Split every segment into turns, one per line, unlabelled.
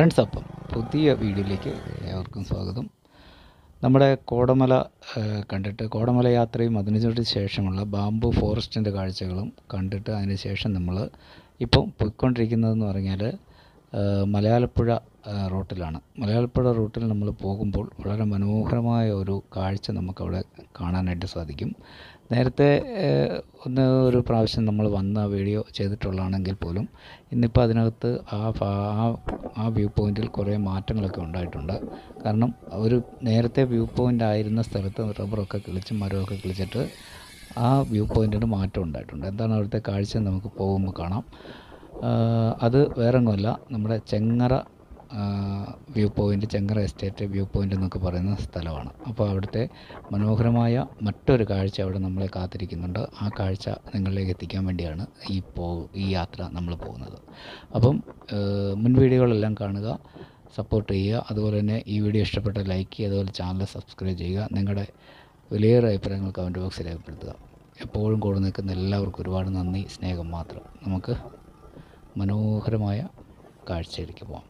Friends അപ്പം പുതിയ വീഡിയോയിലേക്ക് ഏവർക്കും സ്വാഗതം നമ്മുടെ കോടമല ഏഹ്, കണ്ടിട്ട് കോടമല യാത്രയും അതിനു ശേഷമുള്ള ബാംബു ഫോറസ്റ്റിൻ്റെ കാഴ്ചകളും കണ്ടിട്ട് അതിന് ശേഷം നമ്മൾ ഇപ്പം പോയിക്കൊണ്ടിരിക്കുന്നതെന്ന് പറഞ്ഞാൽ ഏഹ്, മലയാലപ്പുഴ ഏഹ്, റൂട്ടിലാണ് മലയാലപ്പുഴ റൂട്ടിൽ നമ്മൾ പോകുമ്പോൾ വളരെ മനോഹരമായ ഒരു കാഴ്ച നമുക്കവിടെ കാണാനായിട്ട് സാധിക്കും നേരത്തെ ഏഹ്, ഒന്ന് ഒരു പ്രാവശ്യം നമ്മൾ വന്ന വീഡിയോ ചെയ്തിട്ടുള്ളതാണെങ്കിൽ പോലും ഇന്നിപ്പോൾ അതിനകത്ത് ആ ഭാ- ആ ആ വ്യൂ പോയിൻറ്റിൽ കുറേ മാറ്റങ്ങളൊക്കെ ഉണ്ടായിട്ടുണ്ട് കാരണം ഒരു നേരത്തെ വ്യൂ പോയിൻ്റ് ആയിരുന്ന സ്ഥലത്ത് റബ്ബറൊക്കെ കിളിച്ച് മരമൊക്കെ കിളിച്ചിട്ട് ആ വ്യൂ പോയിൻറ്റിന് മാറ്റം ഉണ്ടായിട്ടുണ്ട് എന്താണ് അവിടുത്തെ കാഴ്ച എന്ന് നമുക്ക് പോകുമ്പോൾ കാണാം ആ, അത് വേറൊന്നുമല്ല നമ്മുടെ Chengara view point Chengara estate view point എന്നൊക്കെ പറയുന്ന സ്ഥലമാണ് അപ്പോൾ അവിടുത്തെ മനോഹരമായ മറ്റൊരു കാഴ്ച അവിടെ നമ്മളെ കാത്തിരിക്കുന്നുണ്ട് ആ കാഴ്ച നിങ്ങളിലേക്ക് എത്തിക്കാൻ വേണ്ടിയാണ് ഈ പോ ഈ യാത്ര നമ്മൾ പോകുന്നത് അപ്പം ഏഹ്, മുൻ വീഡിയോകളെല്ലാം കാണുക സപ്പോർട്ട് ചെയ്യുക അതുപോലെ തന്നെ ഈ വീഡിയോ ഇഷ്ടപ്പെട്ട ലൈക്ക് ചെയ്യുക അതുപോലെ ചാനൽ സബ്സ്ക്രൈബ് ചെയ്യുക നിങ്ങളുടെ വിലയേറെ അഭിപ്രായങ്ങൾ കമൻറ്റ് ബോക്സിൽ രേഖപ്പെടുത്തുക എപ്പോഴും കൂടെ നിൽക്കുന്ന എല്ലാവർക്കും ഒരുപാട് നന്ദി സ്നേഹം മാത്രം നമുക്ക് മനോഹരമായ കാഴ്ചയിലേക്ക് പോകാം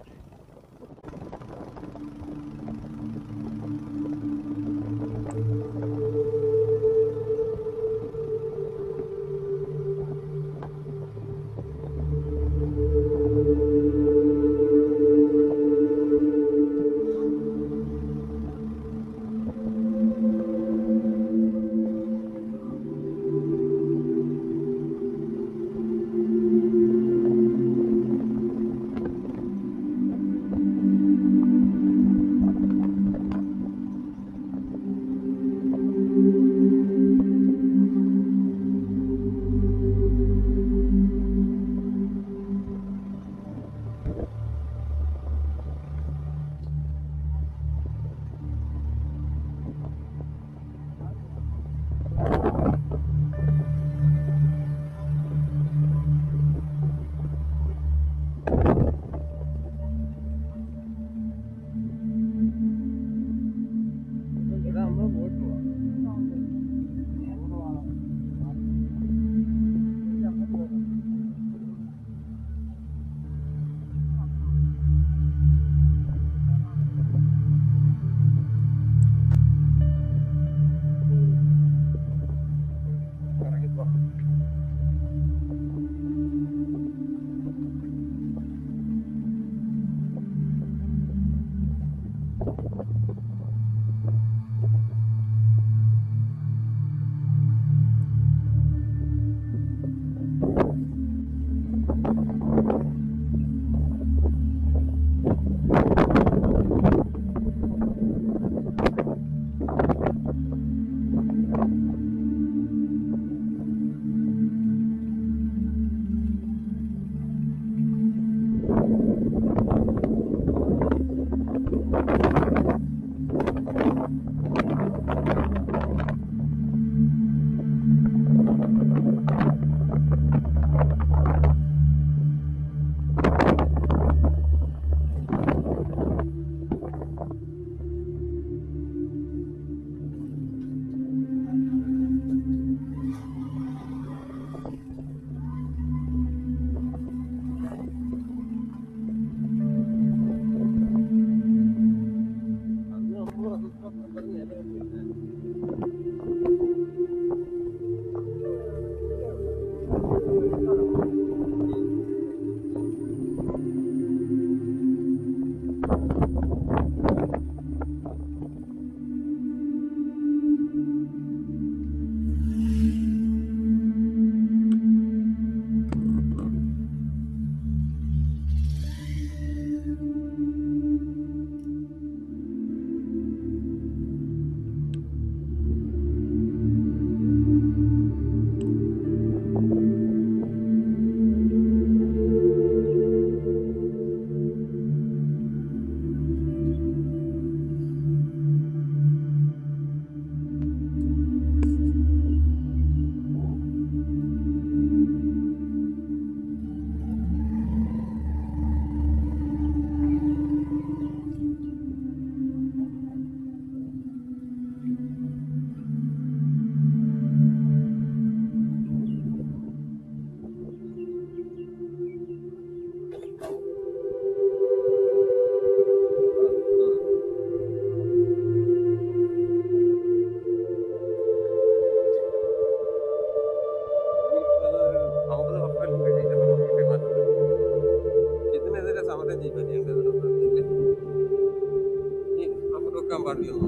പാടില്ലെന്നോ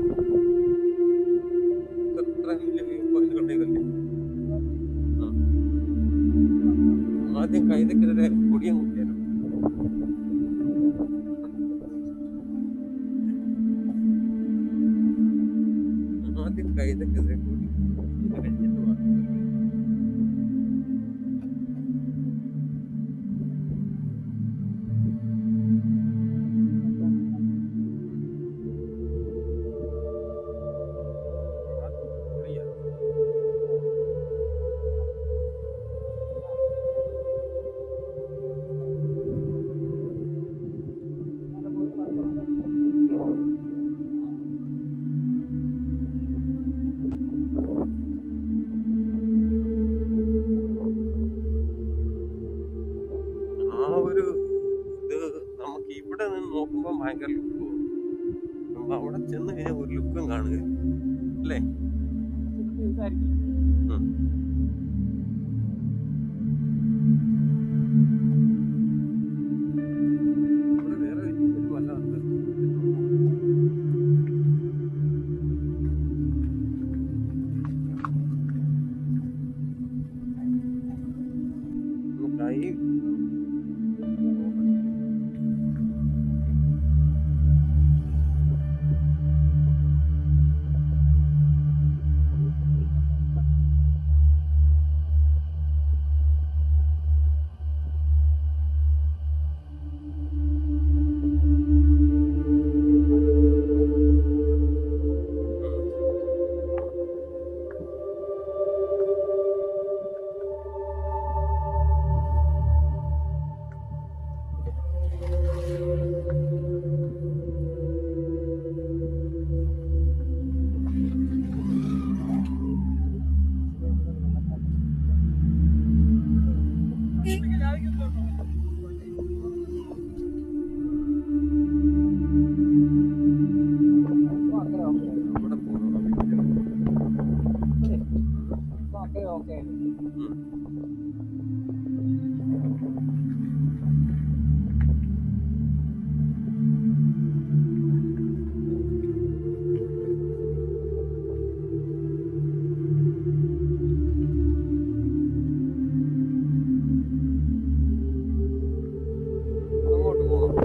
ഇത്ര വലിയ വ്യൂ പോയിന്റ് കണ്ടേക്കല്ലേ ആദ്യം കൈതക്കെതിരെ കൊടിയം കുത്തിയാലോ ആദ്യം കൈതക്കെതിരെ കൊടി ഇത് കഴിഞ്ഞിട്ട് വാ. ആദ്യം കൊടിയാ. ആ ഒരു ഇത് നമുക്ക് ഇവിടെ നിന്ന് നോക്കുമ്പോൾ ഭയങ്കര ലുക്ക് തോന്നും നമ്മൾ അവിടെ ചെന്ന് കഴിഞ്ഞാൽ ഒരു ലുക്കും കാണുക അല്ലേ ഉം. ഇവിടെ വേറെ ഒരു വല്ലാത്ത കൈ അവിടെ പോകുന്നു ഉം. അങ്ങോട്ട് പോകണം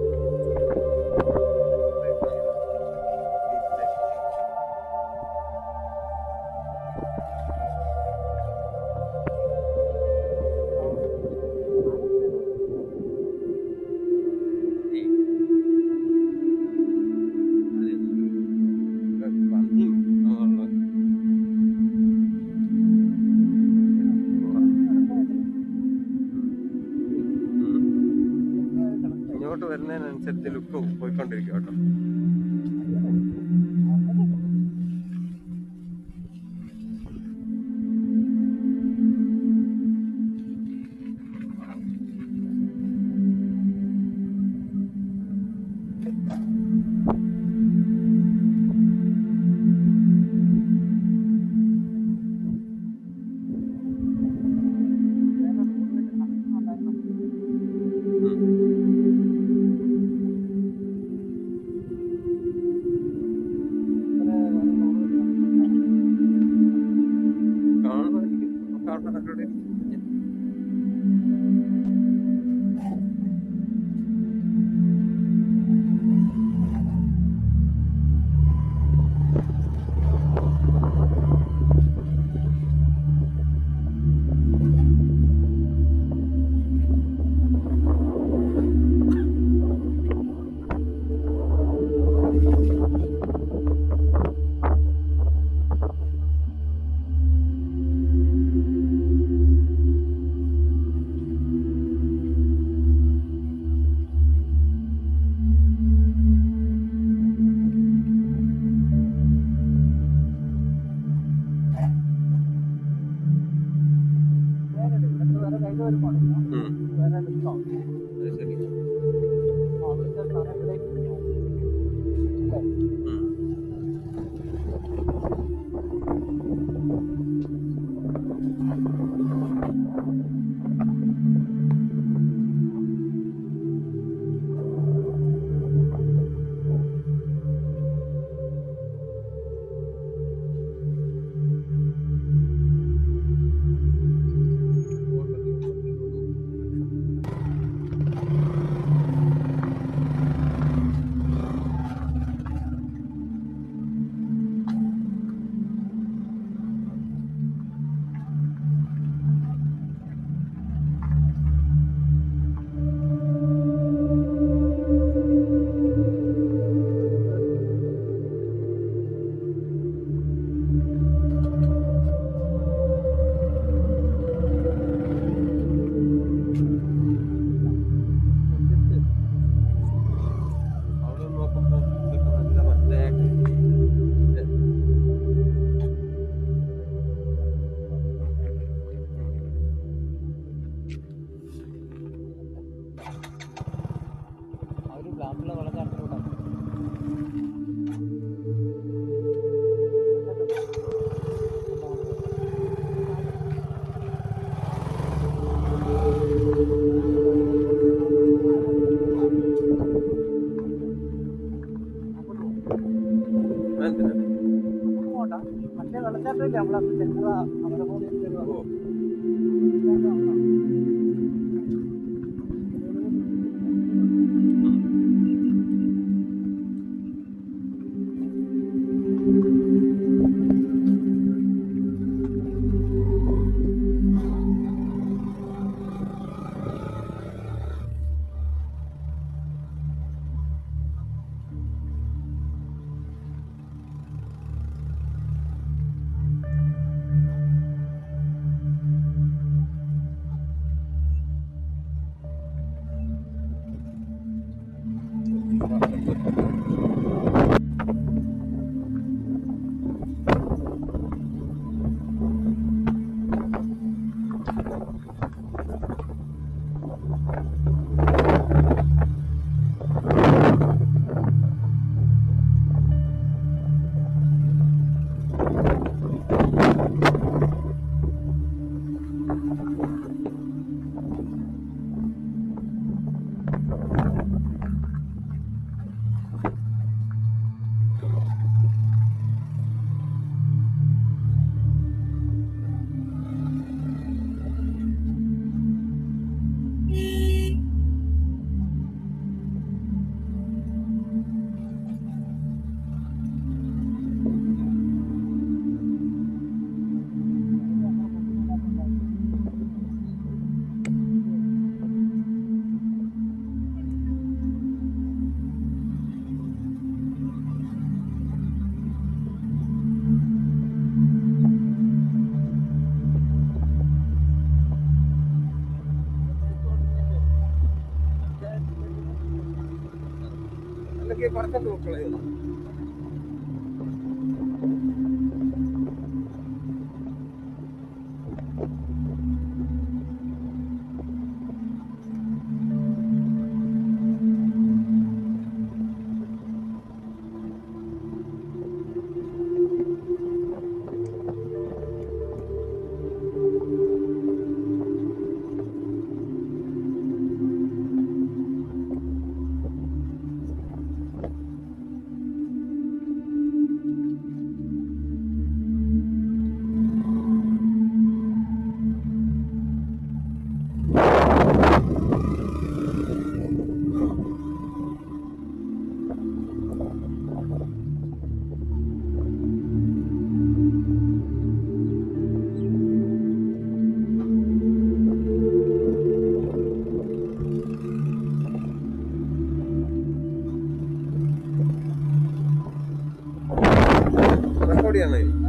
ഇങ്ങോട്ട് വരുന്നതിനനുസരിച്ച് ലുക്ക് പോയിക്കൊണ്ടിരിക്കും കേട്ടോ ഉം. എന്തിനാ
പോണ്ട മറ്റേ വെള്ളച്ചാട്ടമില്ല നമ്മളെ ചെറുത നമ്മുടെ പോലെ ചെറുത.
ഓ അല്ലെങ്കിൽ പറക്കണ്ട മക്കളെ റെക്കോർഡ് ചെയ്യാനായി